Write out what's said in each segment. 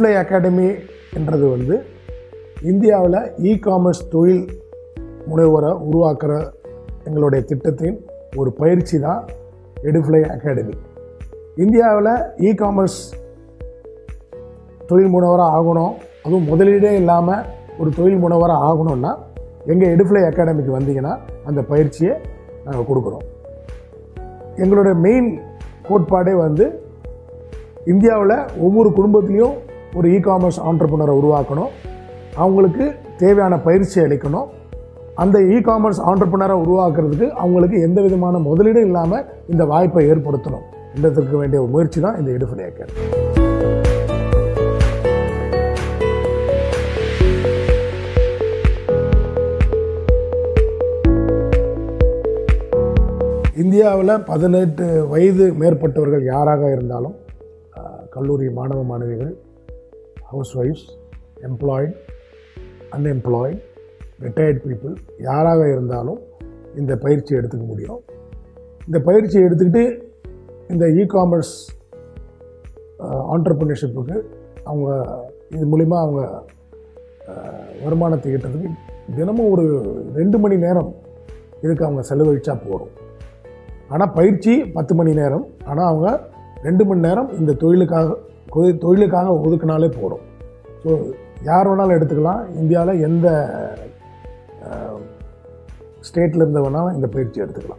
எடுஃப்ளை academy என்றது வந்து இந்தியாவில் இ காமர்ஸ் தொழில் முனைவோரை உருவாக்குற எங்களுடைய திட்டத்தின் ஒரு பயிற்சி தான் எடுஃப்ளை அகாடமி இந்தியாவில் இ காமர்ஸ் தொழில் முனைவராக ஆகணும் அதுவும் முதலீடே இல்லாமல் ஒரு தொழில் முனைவராக ஆகணும்னா எங்கள் எடுஃப்ளை அகாடமிக்கு வந்தீங்கன்னா அந்த பயிற்சியை நாங்கள் கொடுக்குறோம் எங்களுடைய மெயின் கோட்பாடே வந்து இந்தியாவில் ஒவ்வொரு குடும்பத்துலேயும் ஒரு இ காமர்ஸ் ஆண்டர்பனரை உருவாக்கணும் அவங்களுக்கு தேவையான பயிற்சி அளிக்கணும் அந்த இ காமர்ஸ் ஆண்டர்பனரை உருவாக்குறதுக்கு அவங்களுக்கு எந்த விதமான முதலீடும் இல்லாமல் இந்த வாய்ப்பை ஏற்படுத்தணும் என்றதுக்கு வேண்டிய ஒரு முயற்சி தான் இந்த எடுஃபலை அகாடமி இந்தியாவில் பதினெட்டு வயது மேற்பட்டவர்கள் யாராக இருந்தாலும் அஹ், கல்லூரி மாணவ மாணவிகள் house wives employed unemployed retired people யாராக இருந்தாலும் இந்த பயிற்சி எடுத்துக்க முடியும் இந்த பயிற்சியை எடுத்துக்கிட்டு இந்த இ காமர்ஸ் ஆண்டர்பிரினர்ஷிப்புக்கு அவங்க இது மூலிமா அவங்க அஹ், வருமானத்தை ஈட்டுறதுக்கு தினமும் ஒரு ரெண்டு மணி நேரம் இதுக்கு அவங்க செலவழிச்சா போதும் ஆனால் பயிற்சி பத்து மணி நேரம் ஆனால் அவங்க ரெண்டு மணி நேரம் இந்த தொழிலுக்காக கொ- தொழிலுக்காக ஒதுக்குனாலே போதும் ஸோ யார் வேணாலும் எடுத்துக்கலாம் இந்தியாவில் எந்த ஸ்டேட்டில் இருந்து வேணாலும் இந்த பயிற்சி எடுத்துக்கலாம்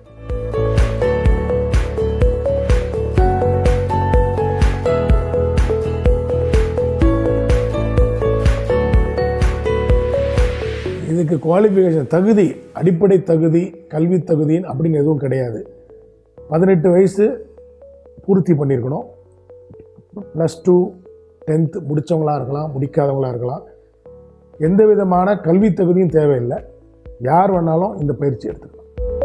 இதுக்கு குவாலிஃபிகேஷன் தகுதி அடிப்படை தகுதி கல்வி தகுதின்னு அப்படின்னு எதுவும் கிடையாது பதினெட்டு வயசு பூர்த்தி பண்ணியிருக்கணும் ப்ளஸ் டூ டென்த்து முடித்தவங்களாக இருக்கலாம் முடிக்காதவங்களாக இருக்கலாம் எந்த விதமான கல்வி தகுதியும் தேவையில்லை யார் வேணாலும் இந்த பயிற்சி எடுத்துக்கலாம்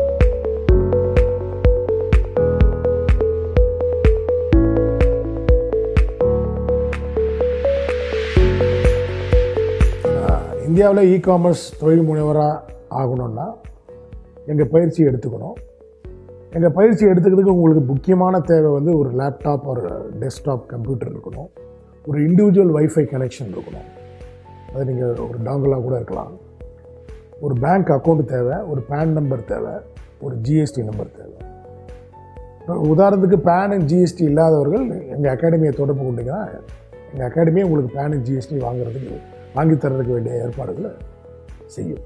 இந்தியாவில் இ காமர்ஸ் தொழில் முனைவராக ஆகணும்னா எங்கள் பயிற்சி எடுத்துக்கணும் எங்கள் பயிற்சி எடுத்துக்கிறதுக்கு உங்களுக்கு முக்கியமான தேவை வந்து ஒரு லேப்டாப் ஒரு டெஸ்க்டாப் கம்ப்யூட்டர் இருக்கணும் ஒரு இண்டிவிஜுவல் வைஃபை கனெக்ஷன் இருக்கணும் அது நீங்கள் ஒரு டாங்கலாக கூட இருக்கலாம் ஒரு பேங்க் அக்கௌண்ட் தேவை ஒரு பேன் நம்பர் தேவை ஒரு ஜிஎஸ்டி நம்பர் தேவை இப்போ உதாரணத்துக்கு பேன் அண்ட் ஜிஎஸ்டி இல்லாதவர்கள் எங்கள் அகாடமியை தொடர்பு கொண்டீங்கன்னா எங்கள் அகாடமியே உங்களுக்கு பேன் அண்ட் ஜிஎஸ்டி வாங்குறதுக்கு வாங்கி தர்றதுக்கு வேண்டிய ஏற்பாடுகளை செய்யும்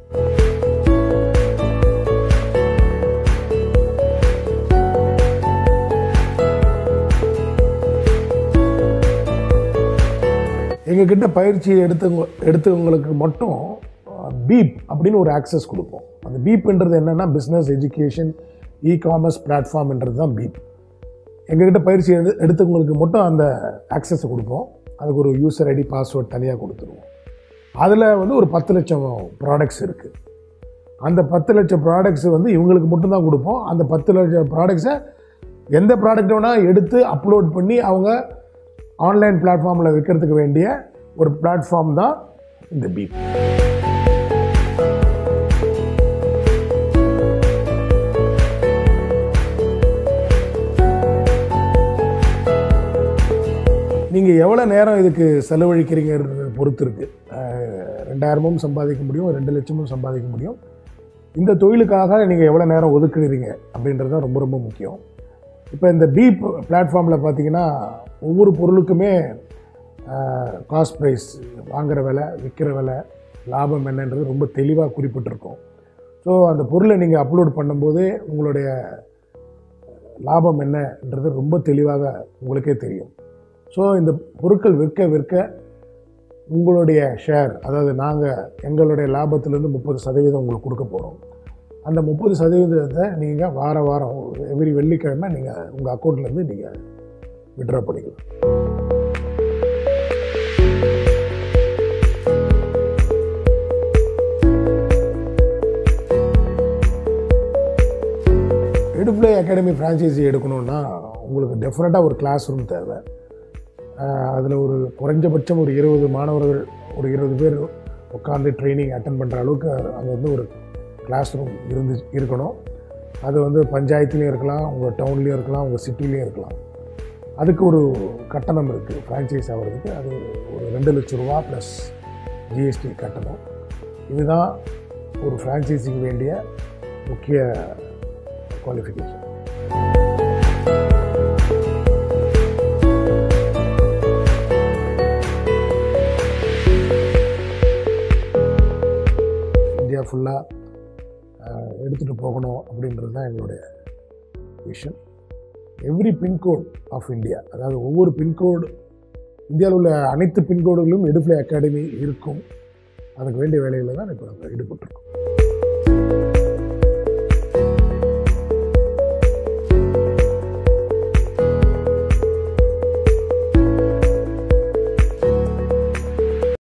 எங்ககிட்ட பயிற்சி எடுத்தவங்க எடுத்தவங்களுக்கு மட்டும் பீப் அப்படின்னு ஒரு ஆக்சஸ் கொடுப்போம் அந்த பீப்ன்றது என்னென்னா பிஸ்னஸ் எஜுகேஷன் இ காமர்ஸ் பிளாட்ஃபார்ம்ன்றது தான் பீப் எங்ககிட்ட பயிற்சி எடு எடுத்தவங்களுக்கு மட்டும் அந்த ஆக்சஸை கொடுப்போம் அதுக்கு ஒரு யூசர் ஐடி பாஸ்வேர்ட் தனியாக கொடுத்துருவோம் அதில் வந்து ஒரு பத்து லட்சம் ப்ராடக்ட்ஸ் இருக்குது அந்த பத்து லட்சம் ப்ராடக்ட்ஸ் வந்து இவங்களுக்கு மட்டும்தான் கொடுப்போம் அந்த பத்து லட்சம் ப்ராடக்ட்ஸை எந்த ப்ராடக்ட் வேணால் எடுத்து அப்லோட் பண்ணி அவங்க ஆன்லைன் பிளாட்ஃபார்மில் விற்கிறதுக்கு வேண்டிய ஒரு பிளாட்ஃபார்ம் தான் இந்த பீப் நீங்கள் எவ்வளோ நேரம் இதுக்கு செலவழிக்கிறீங்கிறத பொறுத்து இருக்குது ரெண்டாயிரமும் சம்பாதிக்க முடியும் ரெண்டு லட்சமும் சம்பாதிக்க முடியும் இந்த தொழிலுக்காக நீங்கள் எவ்வளோ நேரம் ஒதுக்குறீங்க அப்படின்றது தான் ரொம்ப ரொம்ப முக்கியம் இப்போ இந்த பீப் பிளாட்ஃபார்மில் பார்த்தீங்கன்னா ஒவ்வொரு பொருளுக்குமே காஸ்ட் ப்ரைஸ் வாங்குற விலை விற்கிற விலை லாபம் என்னன்றது ரொம்ப தெளிவாக குறிப்பிட்டிருக்கும் ஸோ அந்த பொருளை நீங்கள் அப்லோட் பண்ணும்போதே உங்களுடைய லாபம் என்னன்றது ரொம்ப தெளிவாக உங்களுக்கே தெரியும் ஸோ இந்த பொருட்கள் விற்க விற்க உங்களுடைய ஷேர் அதாவது நாங்கள் எங்களுடைய லாபத்திலேருந்து முப்பது சதவீதம் உங்களுக்கு கொடுக்க போகிறோம் அந்த முப்பது சதவீதத்தை நீங்கள் வார வாரம் எவ்ரி வெள்ளிக்கிழமை நீங்கள் உங்கள் அக்கௌண்ட்லேருந்து நீங்கள் விட்ரா பண்ணிக்கலாம் எடுப்ளே அகாடமி ஃப்ரான்ச்சைசி எடுக்கணும்னா உங்களுக்கு டெஃபினட்டாக ஒரு கிளாஸ் ரூம் தேவை அதில் ஒரு குறைஞ்சபட்சம் ஒரு இருபது மாணவர்கள் ஒரு இருபது பேர் உட்காந்து ட்ரைனிங் அட்டன் பண்ணுற அளவுக்கு அங்கே வந்து ஒரு கிளாஸ் ரூம் இருந்து இருக்கணும் அது வந்து பஞ்சாயத்துலேயும் இருக்கலாம் உங்கள் டவுன்லேயும் இருக்கலாம் உங்கள் சிட்டிலையும் இருக்கலாம் அதுக்கு ஒரு கட்டணம் இருக்குது ஃப்ரான்ச்சைஸ் ஆகிறதுக்கு அது ஒரு ரெண்டு லட்ச ரூபா ப்ளஸ் ஜிஎஸ்டி கட்டணம் இதுதான் ஒரு ஃப்ரான்ச்சைஸிக்கு வேண்டிய முக்கிய குவாலிஃபிகேஷன் இந்தியா ஃபுல்லாக எடுத்துகிட்டு போகணும் அப்படின்றது தான் எங்களுடைய vision every pincode of India அதாவது ஒவ்வொரு பின்கோடு இந்தியாவில் உள்ள அனைத்து பின்கோடுகளிலும் எடுஃப்ளை அகாடமி இருக்கும் அதுக்கு வேண்டிய வேலையில் தான் இப்போ நம்ம ஈடுபட்டிருக்கோம்